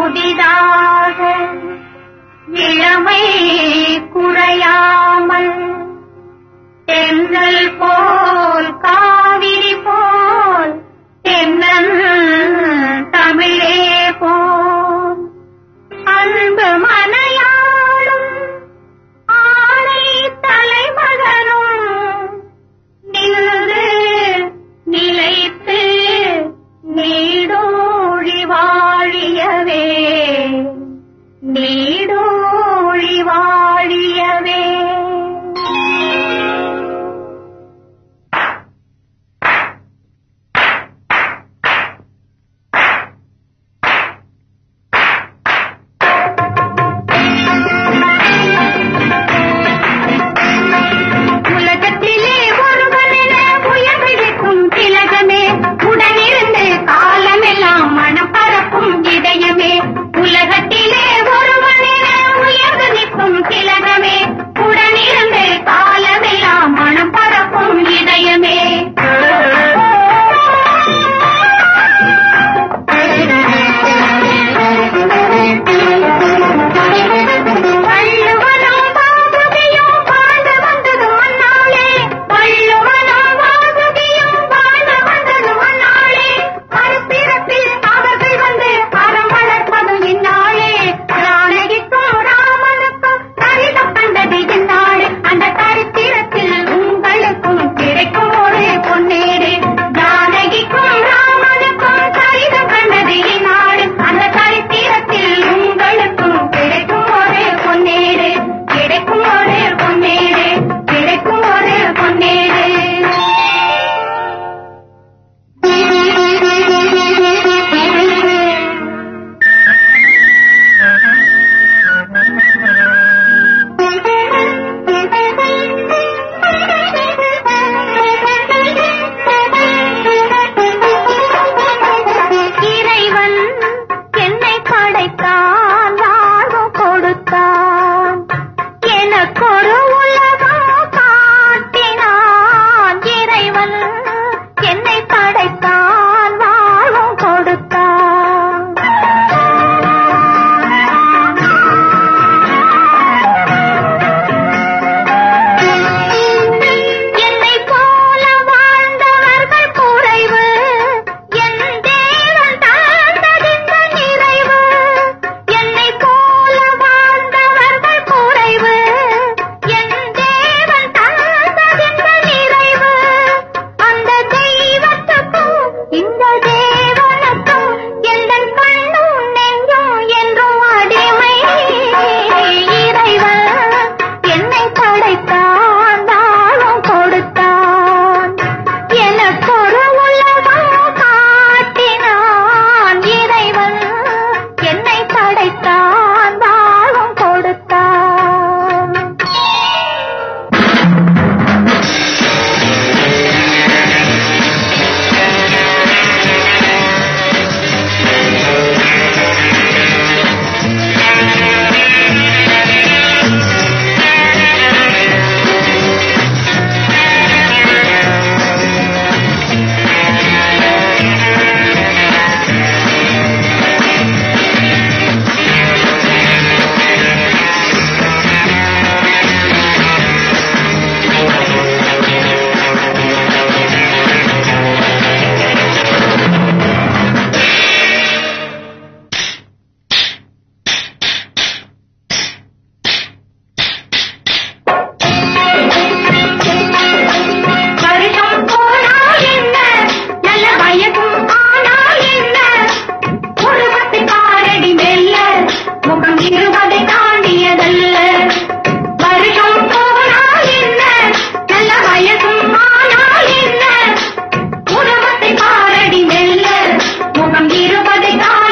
புதிதாக இளமை குறையாமல் தென்றல் போல் காவிரி போல் தென்னன் தமிழே போல் அன்பு மனையாளும் ஆணை தலைமகனும் நின்று நிலைத்து நீடோழி வாழியவே நீடோழி வாழியவே உலகத்திலே ஒருவனென உயர்விழிக்கும் திலகமே உடனிருந்து காலமெல்லாம் மனம் பரப்பும் இதயமே உலகத்திலே ஒருவனென உயர்ந்து நிற்கும் திலகமே உடனிருந்து காலமெல்லாம் மனம் பரப்பும் இதயமே வள்ளுவனும் வாசுகியும் வாழ்ந்து வந்தது மண்ணாளே வள்ளுவனும் வாசுகியும் வாழ்ந்து வந்தது மண்ணாளே மறுபிறப்பில் அவர்கள் வந்து அறம் வளர்ப்பதும் இந்நாளே ராணகிக்கும் ராமனுக்கும் சரிதம் கண்டது இந்நாடு அந்த சரித்திரத்தில் உங்களுக்கும் கிடைக்கும் ஒரு பொன்னேடு ஜானகிக்கும் ராமனுக்கும் சரிதம் கண்டது இந்நாடு அந்த சரித்திரத்தில் உங்களுக்கும் கிடைக்கும் ஒரு பொன்னேடு கிடைக்கும் ஒரு பொன்னேடு கிடைக்கும் ஒரு பொன்னேடு இறைவன் என்னை படைத்தான் வாழ்வு கொடுத்தான் எனக்கொரு உலகம் காட்டினான் இறைவன் என்னை படைத்தான் வாழ்வும் கொடுத்தான் என்னை போல வாழ்ந்தவர்கள் குறைவு என் தேவன் தந்ததிந்த நிறைவு என்னை போல வாழ்ந்தவர்கள் குறைவு என் தேவன் தந்ததிந்த நிறைவு அந்த தெய்வத்துக்கும் இந்த தேவனுக்கும் எங்கள் கண்ணும் நெஞ்சும் என்றும் அடிமை இறைவன் என்னை படைத்தான் தானம் கொடுத்தான் எனக்கொரு உலகம் காட்டினான் இறைவன் என்னை படைத்தான் தானம் கொடுத்தான் வருஷம் போனால் என்ன நல்ல வயதும் ஆனால் என்ன ஒரு பத்து காரடி மெல்ல முகம் இருபதை தாண்டியதல்ல வருஷம் போனால் என்ன நல்ல வயதும் ஆனால் என்ன ஒரு பத்து காரடி மெல்ல முகம் இருபதை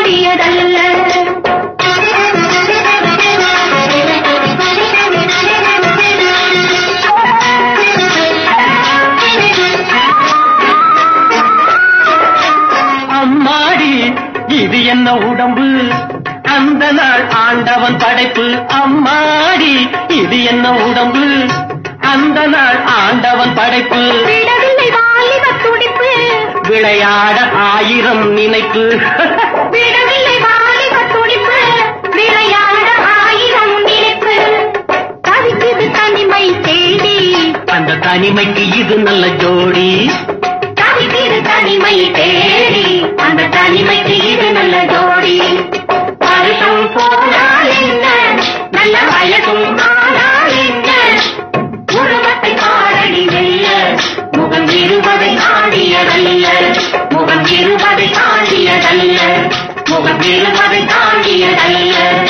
அம்மாடி இது என்ன உடம்பு அந்த நாள் ஆண்டவன் படைப்பு அம்மாடி இது என்ன உடம்பு அந்த நாள் ஆண்டவன் படைப்பு விடவில்லை வாலிப துடிப்பு விளையாட ஆயிரம் நினைப்பு விடவில்லை வாலிப துடிப்பு அந்த தனிமைக்கு இது நல்ல ஜோடி தவித்திரு தனிமை தேடி அந்த தனிமைக்கு இது நல்ல ஜோடி வருஷம் போனால் என்ன நல்ல வயசும் ஆனால் என்ன உருவத்தை பாரடி வெல்ல முகம் இருவதை தாண்டியதல்ல முகம் இருவதை தாண்டியதல்ல முகம் இருவதை தாண்டியதல்ல